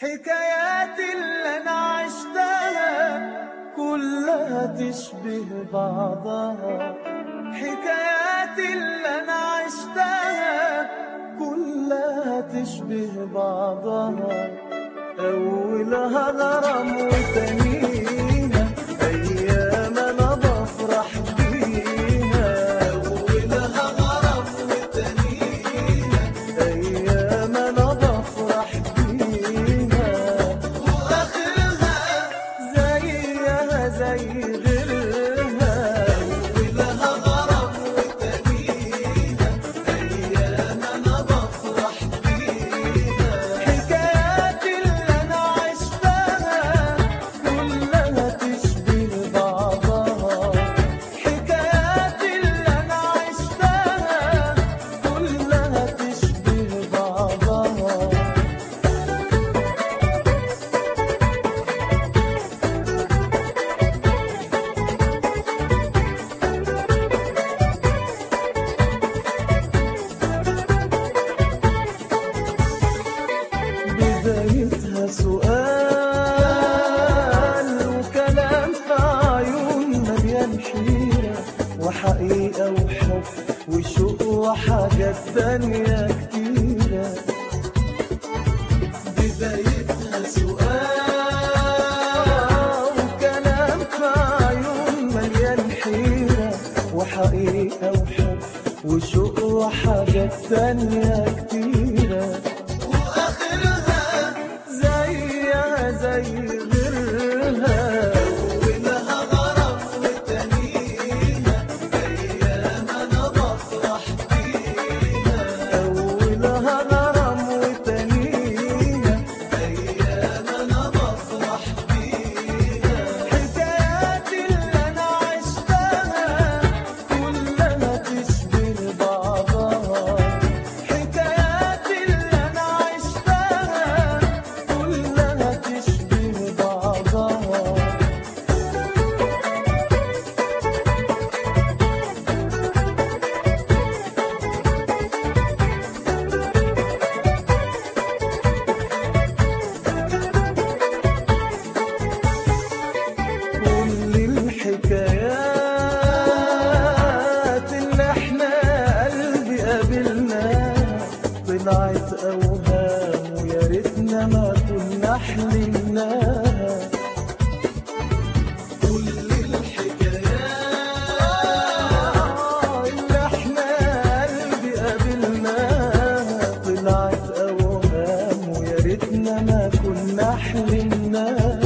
حكايات اللي انا عشتها كلها تشبه بعضها حكايات اللي انا عشتها كلها تشبه بعضها اولها غرام وتانيها ايام انا بفرح بيها اولها غرام وتانيها ايام انا بفرح بيها واخرها زيها زي غيرها اولها غرام وتانيها ايام انا بفرح بيها حكايات اللي انا عشتها كلها تشبه بعضها حكايات اللي انا عشتها كلها تشبه بعضها بدايتها سؤال وكلام في عيون مليان حيرة وحقيقة وحب وشوق وحاجات تانية كتيرة بدايتها سؤال وكلام في عيون مليان حيرة وحقيقة وحب وشوق وحاجات تانية كتيرة واخرها زيها زي غيرها ولها غرام وتانيها ايام انا بفرح بيها اولها غرام وتانيها ايام انا بفرح بيها حكايات اللي انا عشتها كلها تشبه بعضها حكايات اللي انا عشتها كلها تشبه بعضها كل الحكايات اللي احنا قلبي قابلناها طلعت اوهام ويا ريتنا ما كنا حلمناها كل الحكايات اللي احنا قلبي قابلناها طلعت اوهام ويا ريتنا ما كنا حلمناها